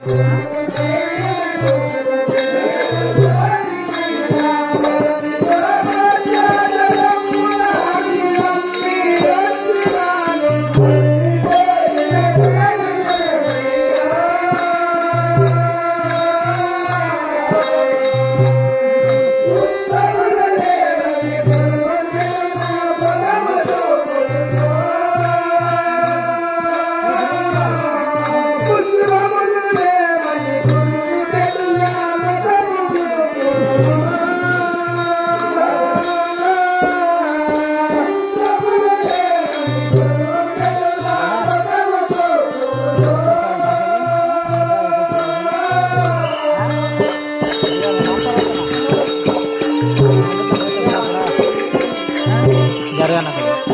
జరగన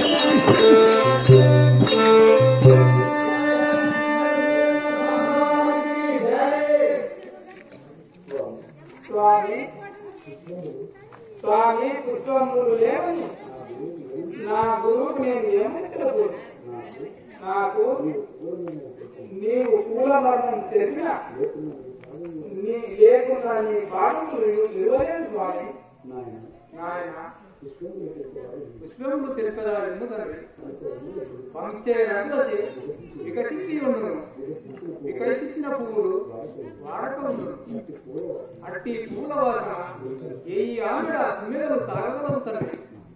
స్వామి స్వామి పుష్పములు లేవని నా గురువుకు నేను ఏమిటకు నాకు నీవు పూల వర్ణం తెలిపిన నీ లేకుండా నీ పాదములు ఇవ్వలేదు స్వామి నాయన పుష్పములు తెలిపేదారు ఎందుకని పంచే రంగసి వికసించి ఉండను వికసించిన పువ్వులు వాడకమును అట్టి పూల వాసన ఏ ఆవిడ తుమ్మెదలు తాగగలవు తండ్రి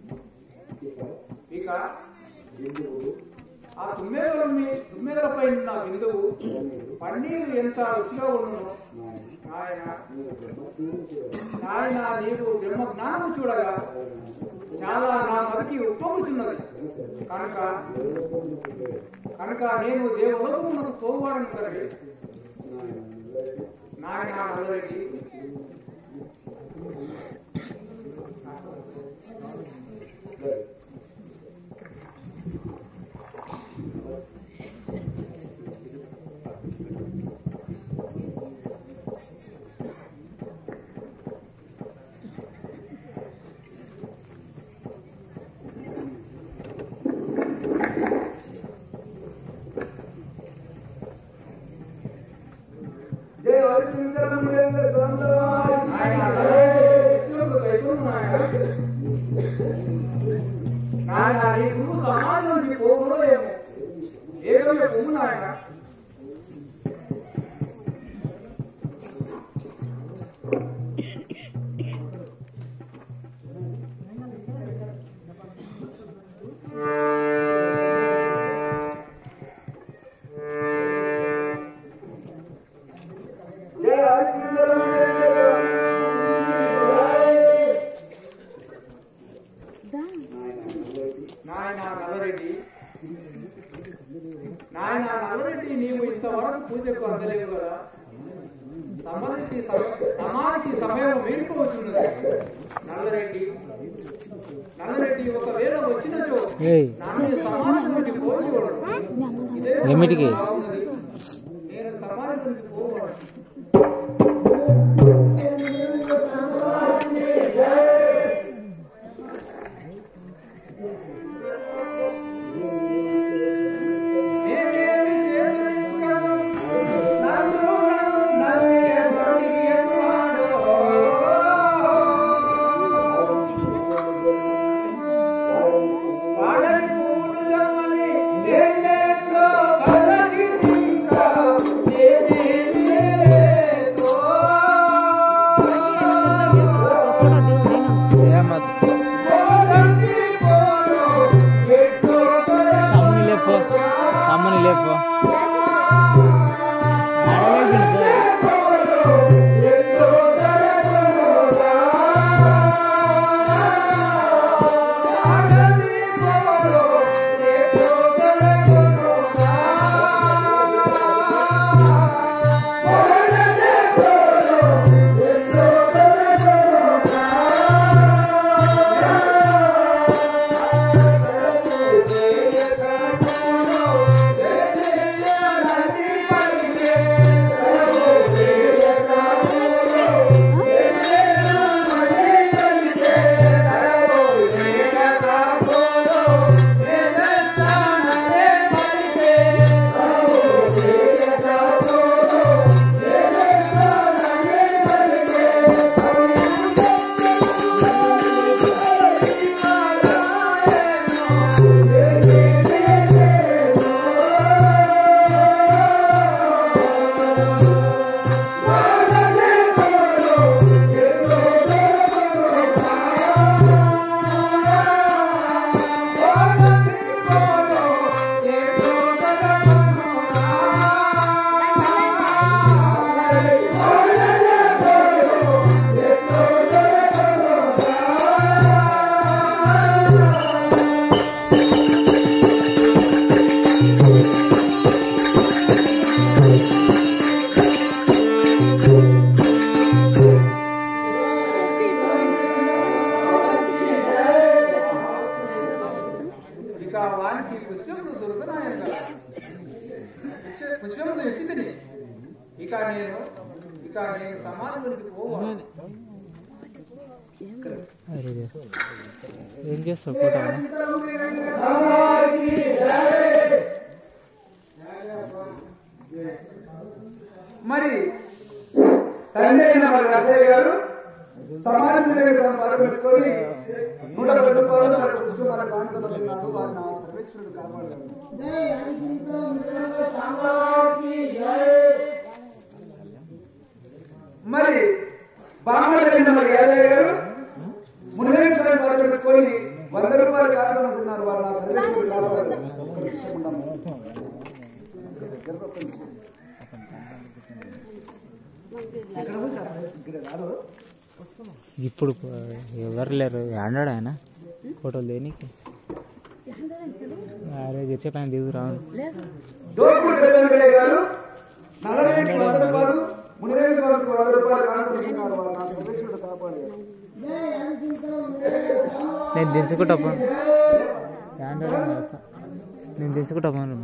ఇక ఆ తుమ్మెదల మీ- తుమ్మెదలపై ఉన్న బిందువు పన్నీరు ఎంత రుచిగా ఉండను నాయన నాయన నీవు బ్రహ్మ జ్ఞానం చూడగా చాలా నా మదికి ఉప్పొంగుచున్నది కనుక కనుక నేను దేవలోకమునకు పోవాడను తండ్రి నాయన నల్లరెడ్డి జయ హరిచంద్ర నాయన నల్లరెడ్డి కృష్ణుడు కైకొను నాయన నాయన నీకు సమాజానికి పోగులో ఏమో ఏదో పువ్వు నాయన జయ హరిచంద్ర నాయన నల్లరెడ్డి నాయన నల్లరెడ్డి నీవు ఇంతవరకు పూజకు అందలేవు కదా సమానికి సమ- సమానికి సమయం మీరిపోవచ్చున్నది నల్లరెడ్డి నల్లరెడ్డి ఒకవేళ వచ్చినచో ఏయ్ నన్ను సమాజం నుండి పోకూడదు ఇదే ఏమిటికి? బాగున్నది. నేను సమాజం నుండి పోకూడదు నేనేమి చేతులింకను, నన్ను నన్నే బ్రతికియకువాడో. వాడని పూలు దమ్మని నేనేట్లో కలకి తింటా, నేనేమి లేదో. ఇక వానికి పుష్పములు దొరకనాయన కదా పుష్ప- పుష్పములు తెచ్చింది ఇక నేను ఇక నేను సమాధునికి పోవాలి అరే ఏం చేస్తావు ఫోటో మరి తండ్రి అయిన మరి రసయ్య గారు సమాజం పాల్గొచ్చుకొని నూట పది రూపాయలు మనకు పుష్పాలు కానుకొని వస్తున్నారు వారు నా సర్వేశ్వరుడు కాపాడారు మరి బామ్మడిన మరి యాదయ్య గారు మునివేలు గారు పాల్గొచ్చుకొని వంద రూపాయలు కానుకొని వస్తున్నారు వారు నా సర్వేశ్వరుడు కాపాడారు ఒక్క నిమిషం ఉండమ్మా. ఇప్పుడు ఎవరు లేరు అన్నాడు ఆయన ఫోటోలు దేనికి అరే చెప్పాను దిగు రాను దోపుడు పెద్దమయ్య గారు నల్లరేడికి వంద రూపాయలు మునిరేడి గారికి వంద రూపాయలు కానుకుంటున్నారు వారు నా సర్వేశ్వరుడు కాపాడారు నేను దించుకుంటా పోను అన్నాడు ఆయన. నేను దించుకుంటా పోను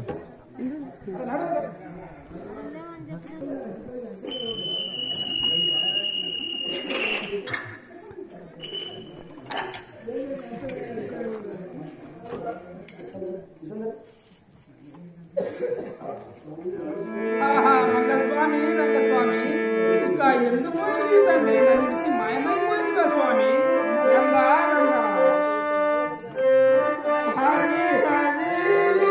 ఆహా రంగస్వామి రంగస్వామి ఇంకా ఎందుకు పోయింది తండ్రి నన్ను చూసి మాయమైపోయిందిగా స్వామి రంగా రంగా హరి హరి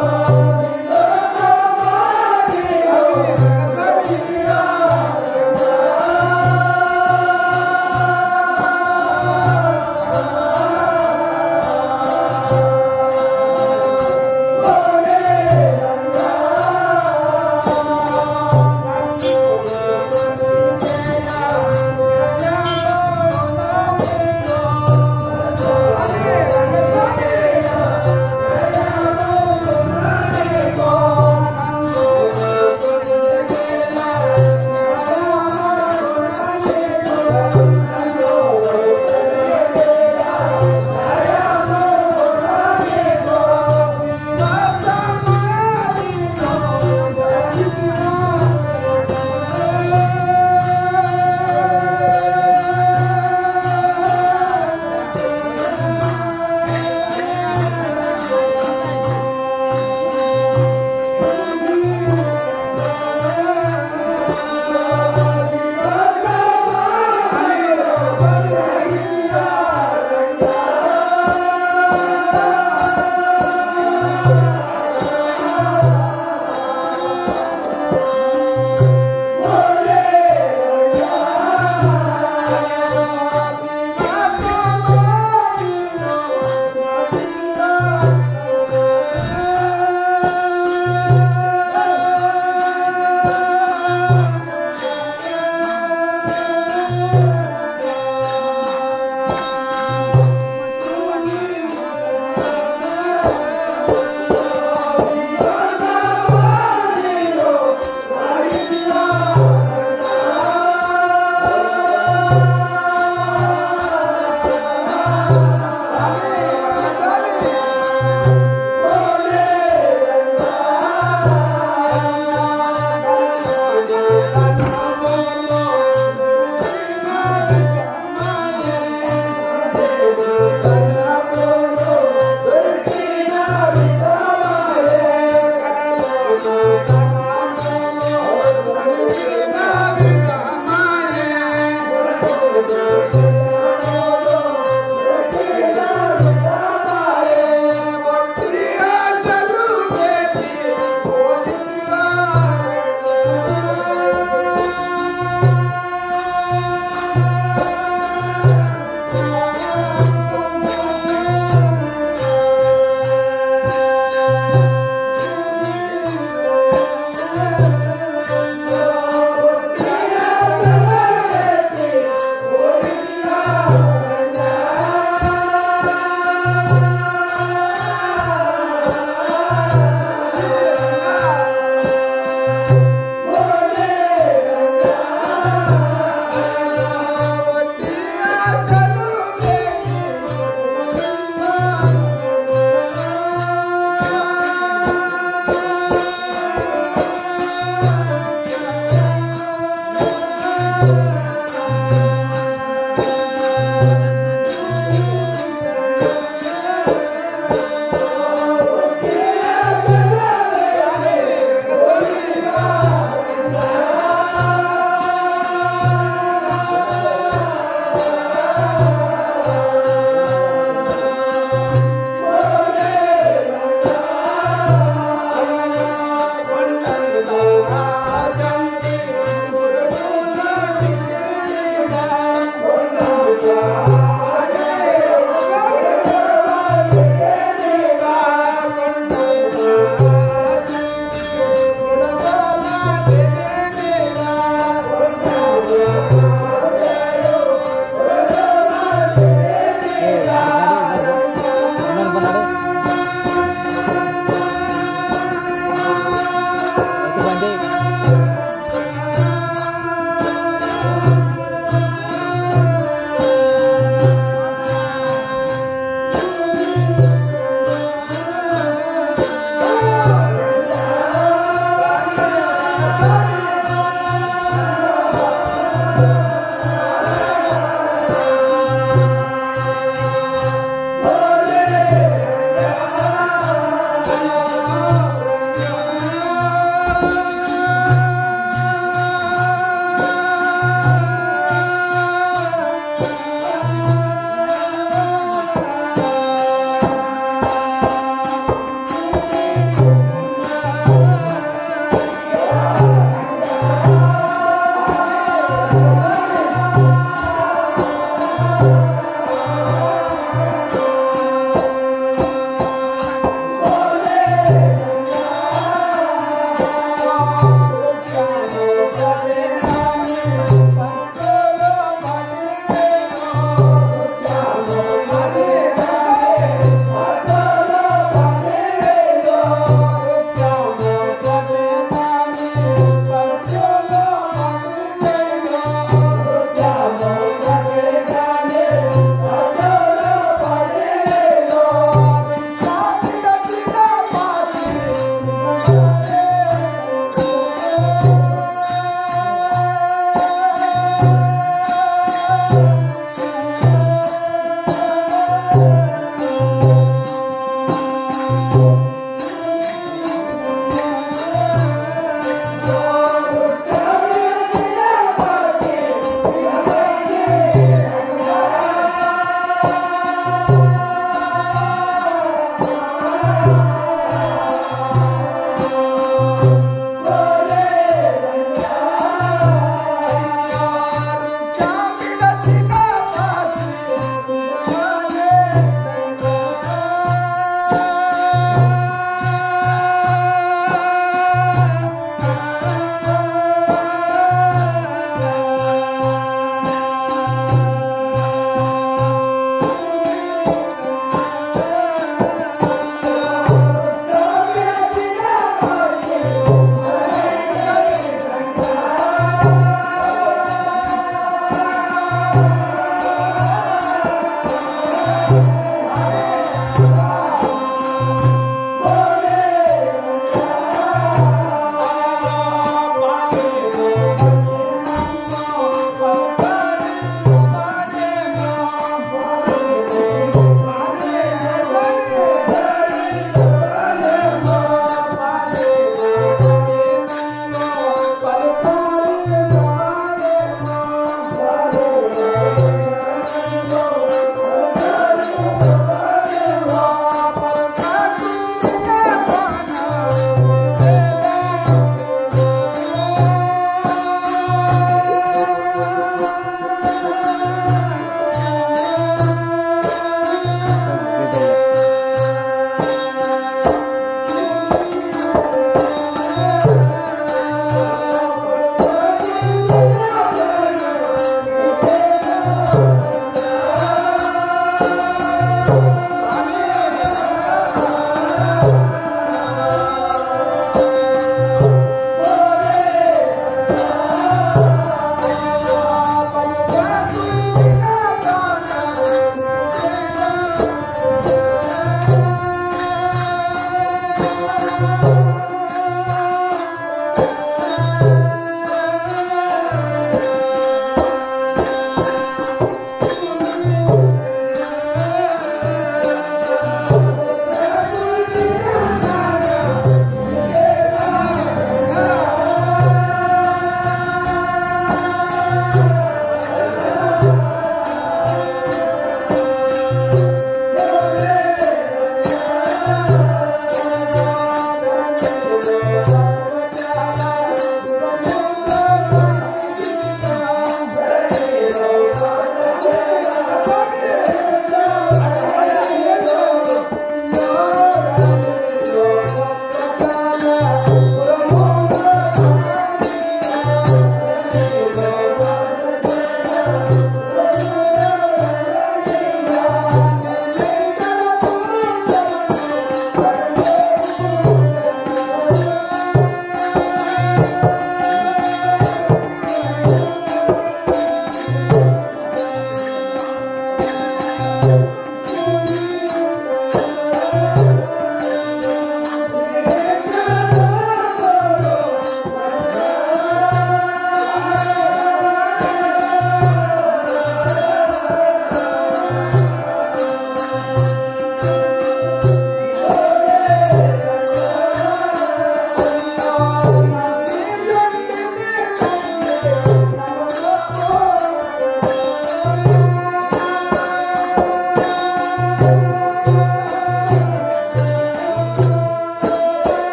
ఆ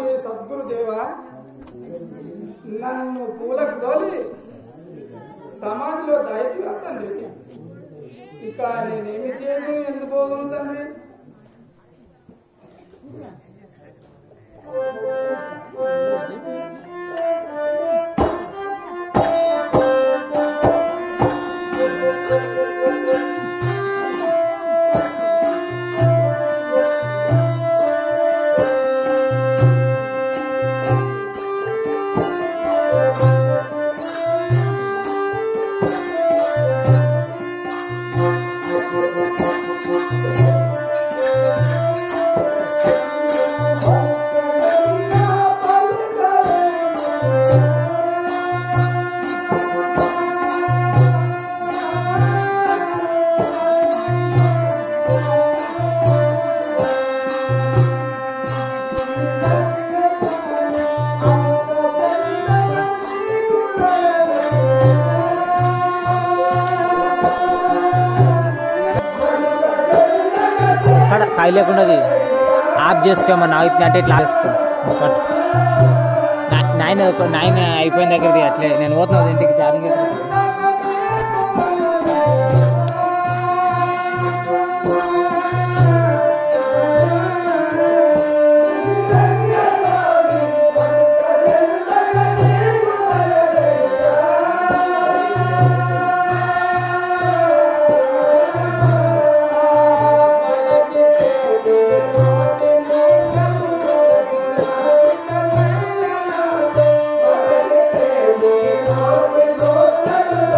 స్వామి సద్గురుదేవ నన్ను పూలకు తోలి సమాధిలో దాయికిరా తండ్రి ఇక నేనేమి చేయను ఎందుకు పోదును తండ్రి అక్కడ కాయ లేకుండా అది ఆఫ్ చేసుకోమని అవుతుంది అంటే ఇట్లా చేసుకో కట్. నా- నైన్ ఒక- నైన్ అయిపోయిన దగ్గరది అట్లే నేను పోతున్నాను ఇంటికి ఛార్జింగ్ చేసుకుంటా Thank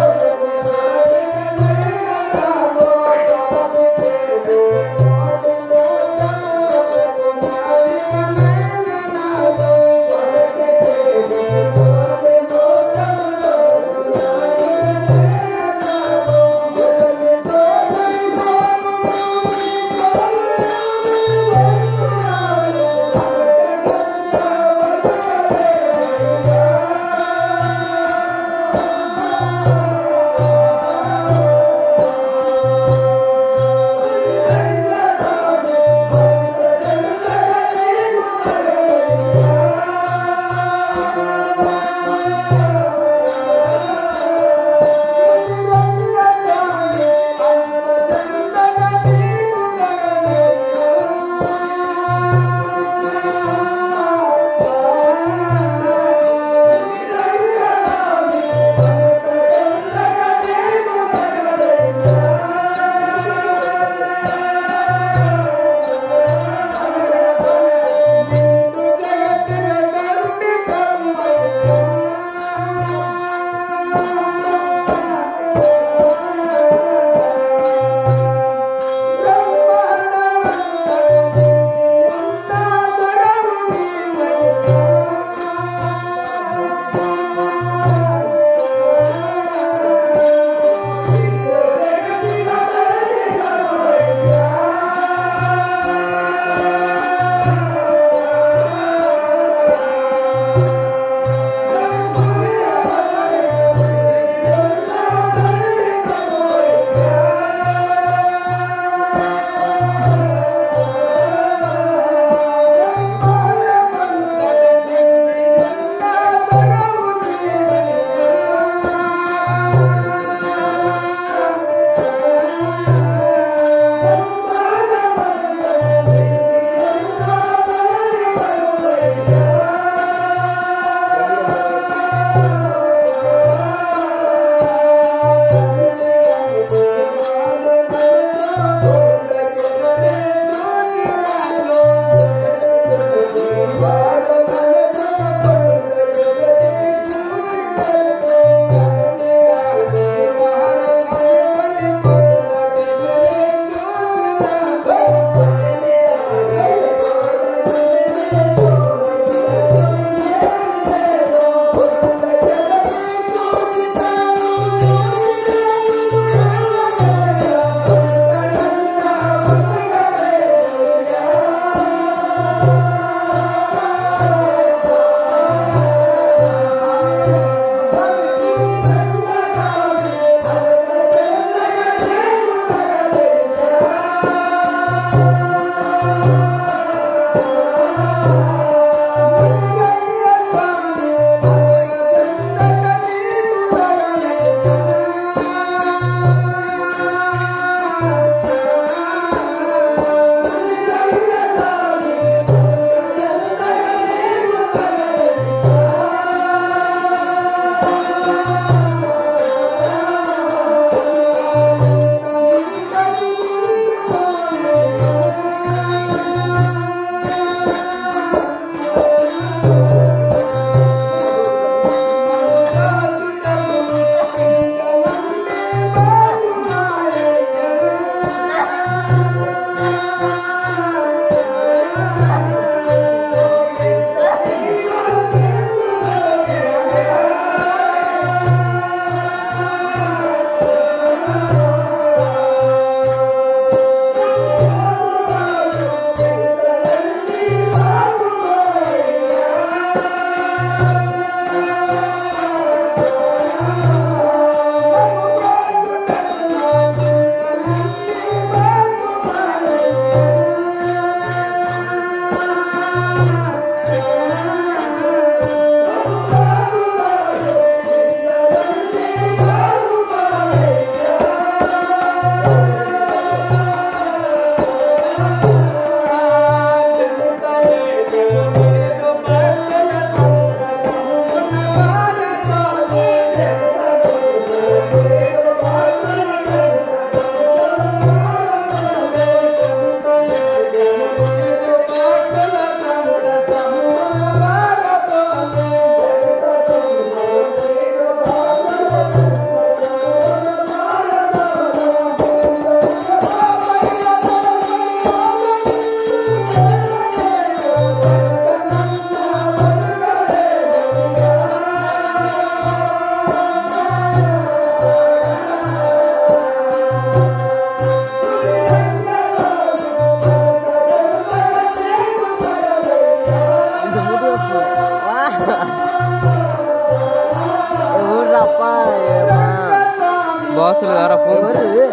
ఊర్రప్పా బాసులు గారా ఫోన్ ఎవరు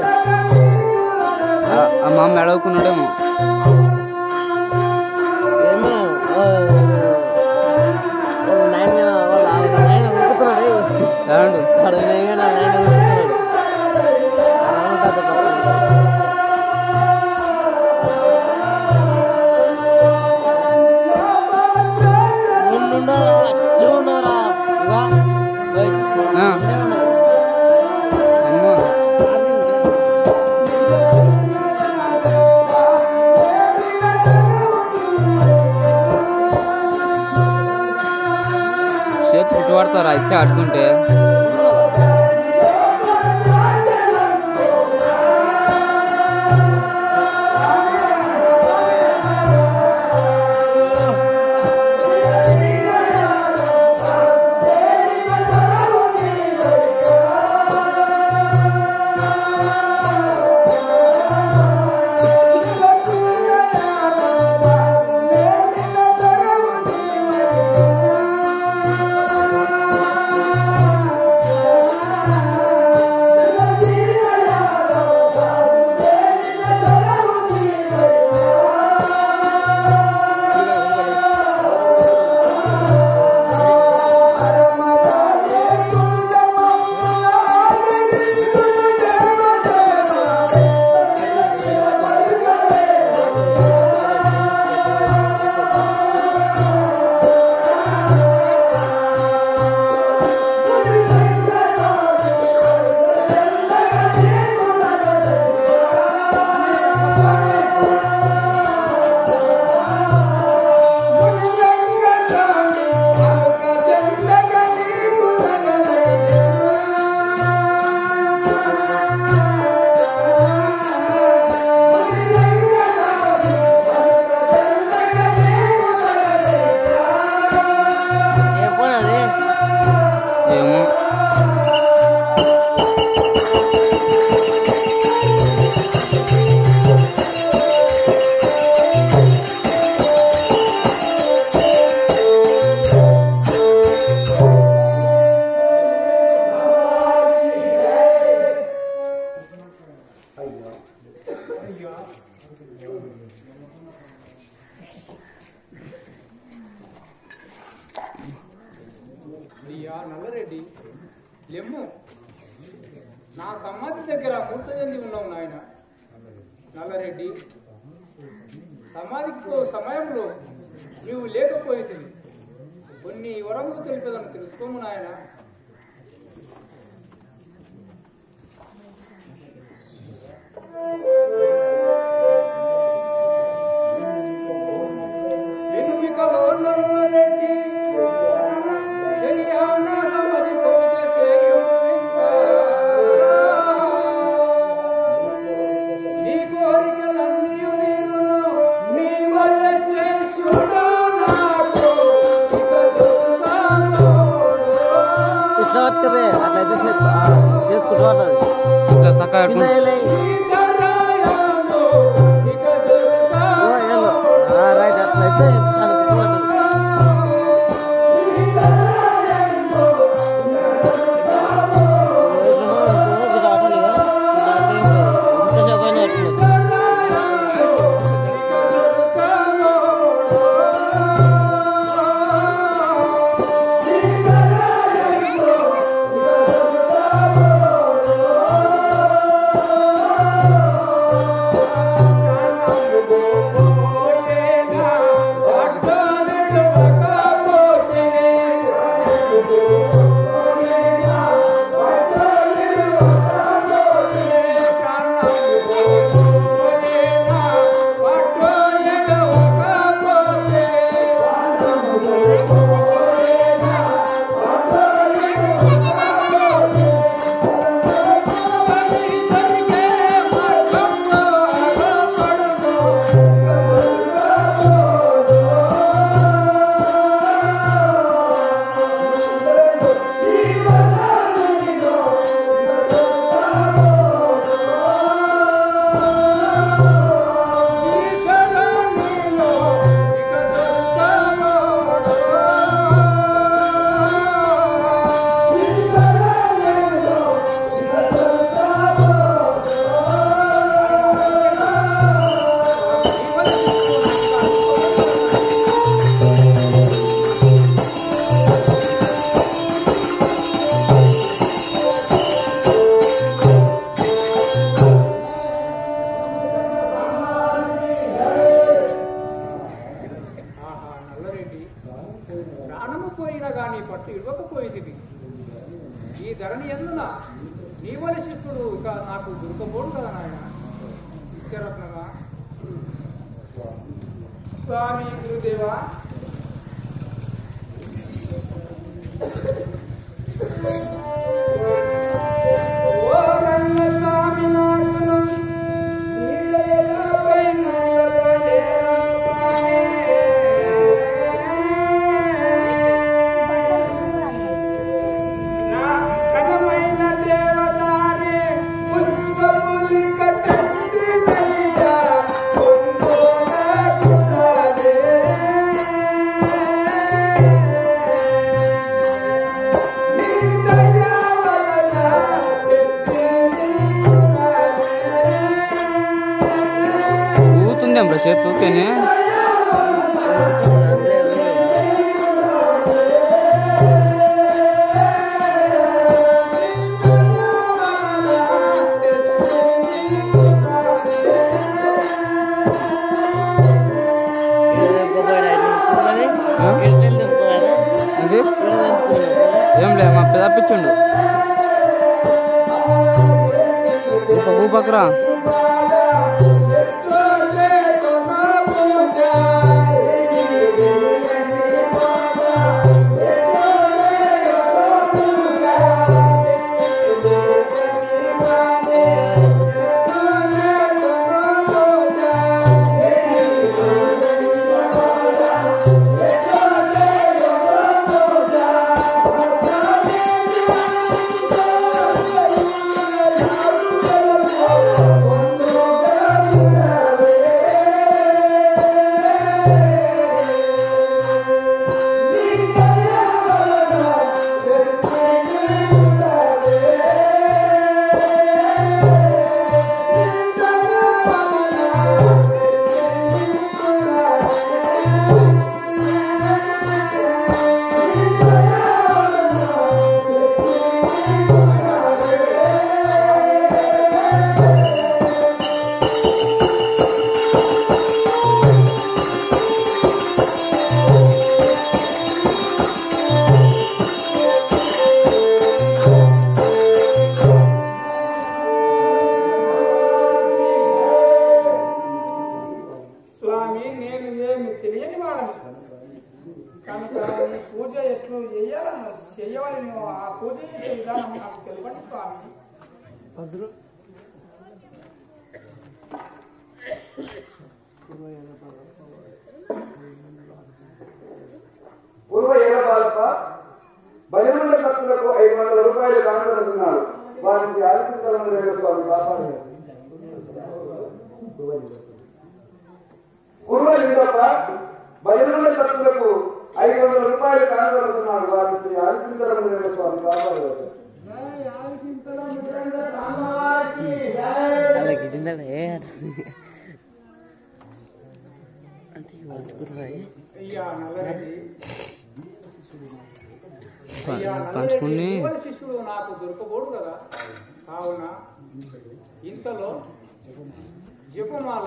ఆ మా మెడవుకున్నాడేమో ఏమో ఓ, ఓ నాయన వాళ్ళ నాయన ఉరుకుతున్నాడు ఏమండు వాడు నాయన నాయన ఉరుకుతున్నాడు అలా తాత పక్కన. ఉండుండరా, అట్లే ఉండరా. ఇగో, ఓయ్, ఆ, అట్లే ఉండరు. అమ్మో చేతి చుట్టుపడతారా ఇచ్చి ఆడుకుంటే ఏం పోనీ అది? ఏమో అయ్యా నల్లరెడ్డి లెమ్ము నా సమాధి దగ్గర మూర్త చెంది ఉన్నావు నాయన నల్లరెడ్డి సమాధికి పో సమయంలో నీవు లేకపోయింది కొన్ని వరములు తెలిపేదని తెలుసుకోము నాయన వెనుమికలో నల్లరెడ్డి చెయ్యానాదమది పోగ సేయుము ఇంకా. నీ కోరికలన్నీయు తీరును, నీ వల్ల శేషుడా నాకు ఇక దుర్గానోడు. ఇట్లా పట్టుకోవే అట్లయితే చేతు ఆ, చేతుకు చూడదు ఇట్లా చక్కగా కింద ఆడుకుంటా వేయలే. సీతారాయణు ఇక ఓ, ఏలో. దుర్గానోడు. ఆ, రైట్ అట్లయితే చాలా కుట్టుపడ్డది సీతారాయణు ఆహా నల్లరెడ్డి ప్రాణము పోయినా గాని పట్టు ఇవ్వకపోయింది ఈ ధరణి ఎందున నీవలి శిస్తుడు ఇక నాకు దొరకపోడు కదా నాయన విశ్వరత్నమా స్వామి గురుదేవా ఓ రంగ స్వామి నాగులు ఊతుందేం బ్రో చేతి ఊతేనే ఇది ఏం లేదు మా పెద్ద పిచ్చుండు ఊపకరా స్వామి నేను ఏమి తెలియని వాడను కనుక ఈ పూజ ఎట్లు చేయాలని చెయ్యవలని ఆ పూజ చేసే విధానం నాకు తెలియని స్వామి పూర్వ ఏడబాలప్ప భజనమండ భక్తులకు ఐదు వందల రూపాయలు కానుకొస్తున్నారు వారి శ్రీ ఆదిచింతలను వేగస్వామి కాపాడారు పూర్వ లింగప్ప భజనమండ భక్తులకు ఐదు వందల రూపాయలు కానుకొస్తున్నారు వారి శ్రీ ఆదిచింతలను వేగస్వామి కాపాడారు అలాగే జిందాడా ఏ అంటే వచ్చుకున్నాయి అయ్యా నల్లరెడ్డి అయ్యా పంచుకుని నల్లరెడ్డి ఇవ్వని శిష్యుడు నాకు దొరకబోడు కదా కావున ఇంతలో జపమాల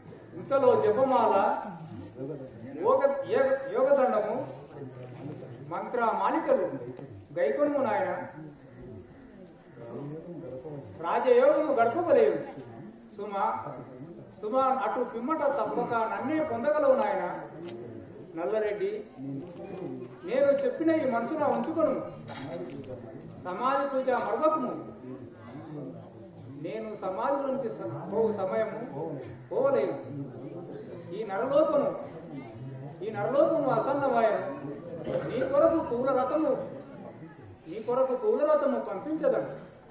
ఇంతలో జపమాల యోగ యోగ- యోగదండము మంత్ర మాలికలు గైకొను నాయన రాజయోగము గడపలేవు సుమ సుమ అటు పిమ్మట తప్పక నన్నే పొందగలవు నాయన నల్లరెడ్డి నేను చెప్పిన ఈ మనసున ఉంచుకొను సమాధి పూజ మరవకము నేను సమాధిలోనికి స- పోవు సమయము పోవలేను ఈ నరలోకము ఈ నరలోకము అసన్నవాయను నీ కొరకు పూల రథము నీ కొరకు పూల రథము పంపించదను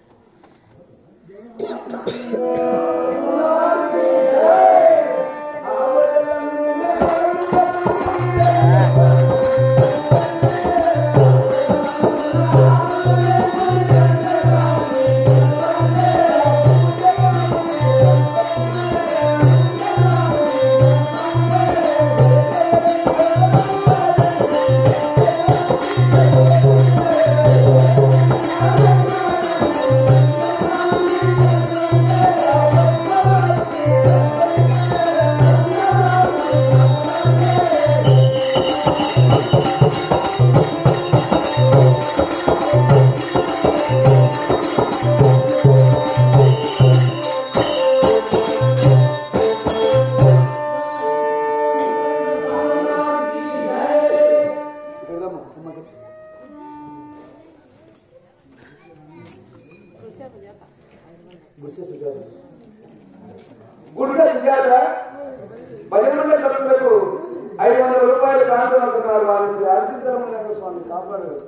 గుడిసె సుజాత భజన మండలి భక్తులకు ఐదు వందల రూపాయలు కాంతున్న సకాలు వారి శ్రీ హరిచింతరమణ స్వామి కాపాడారు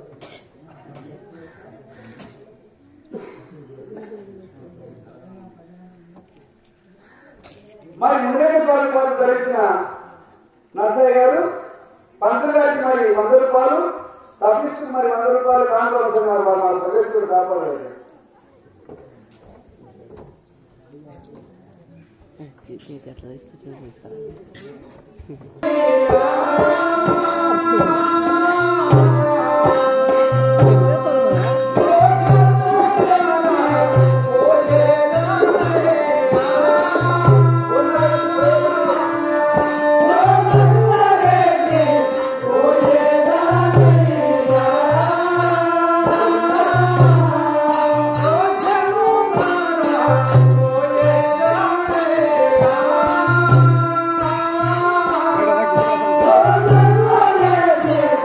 మరి ముందర స్వామి వారు ధరించిన నర్సయ్య గారు పంతులు గారికి మరి వంద రూపాయలు తప్పిస్తూ మరి వంద రూపాయలు కాంతున్న వారు వారు మా సర్వేశ్వరుడు కాపాడారు అట్లా ఇస్తే చూపిస్తారా ఓ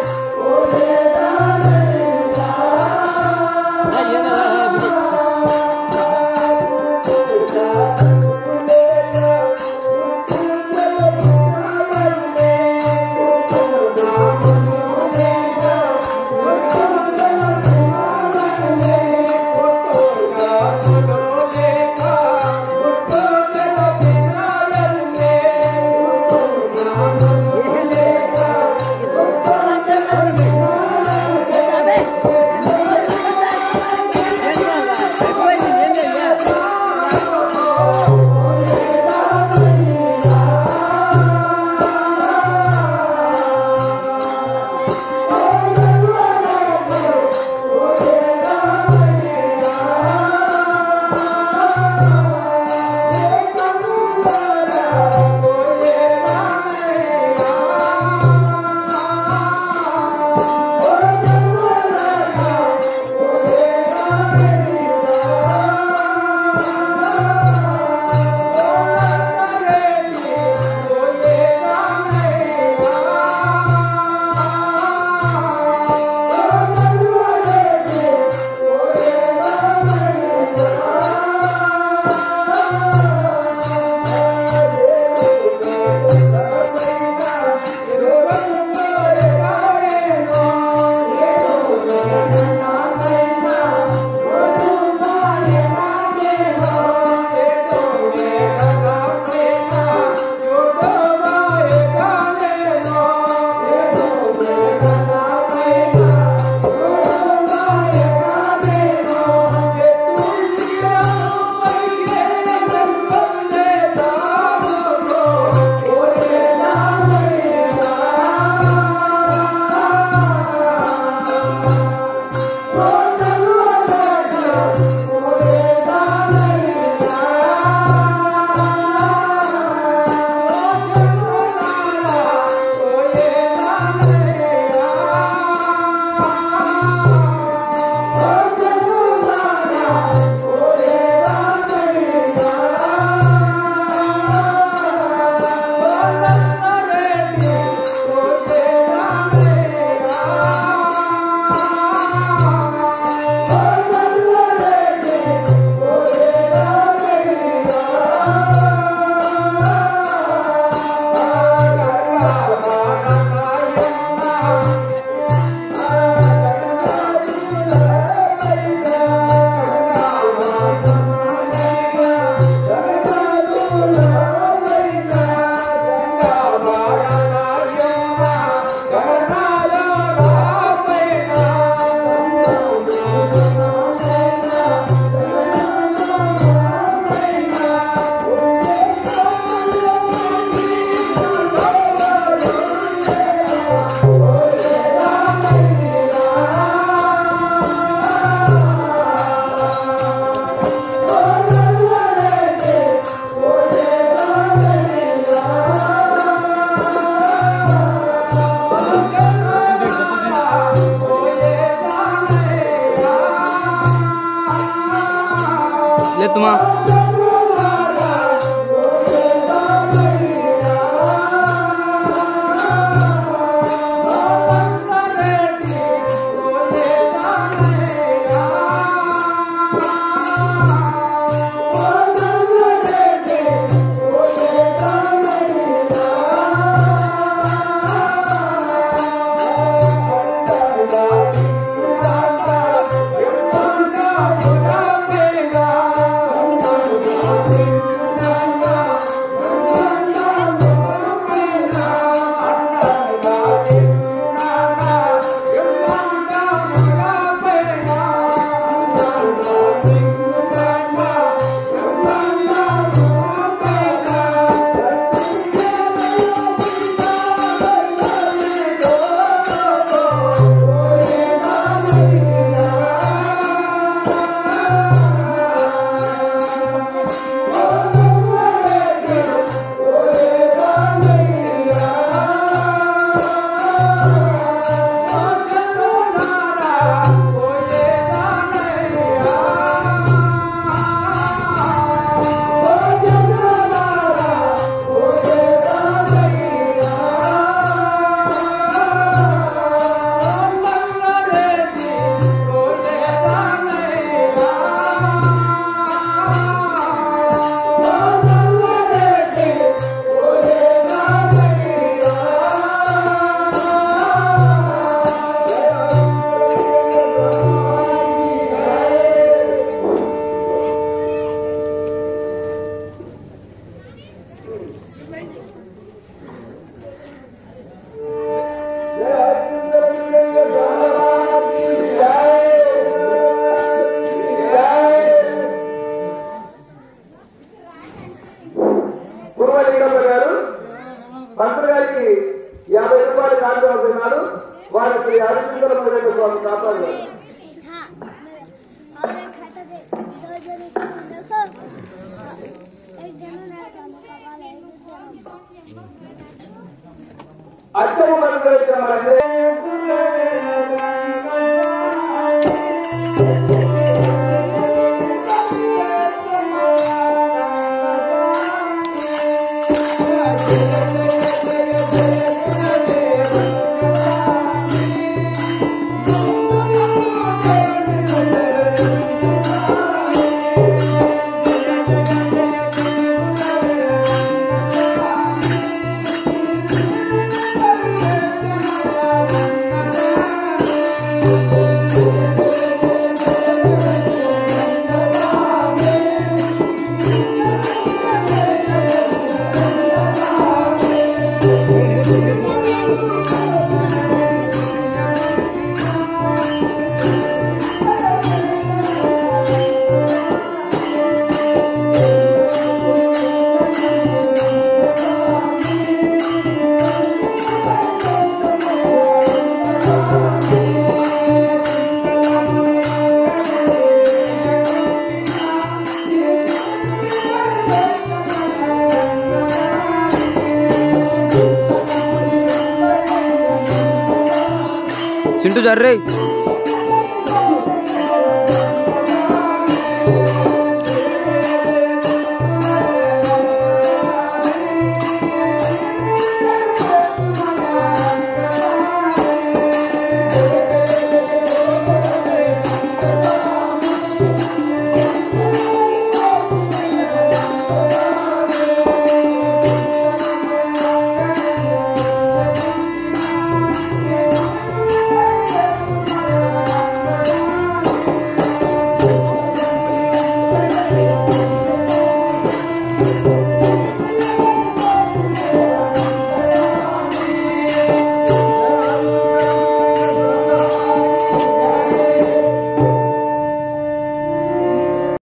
ఎత్తుమా పూర్వలింగమ్మ గారు పంతులు గారికి యాభై రూపాయలు కాంతివస్తున్నాడు వారికి శ్రీ హరిశంకర మహిళ స్వామి కాపాడు और मैं खाता दे दो जन देखो एक जन ना काम का वाला అచ్చము కనుగొలిసిన మరి చింటూ జర్రే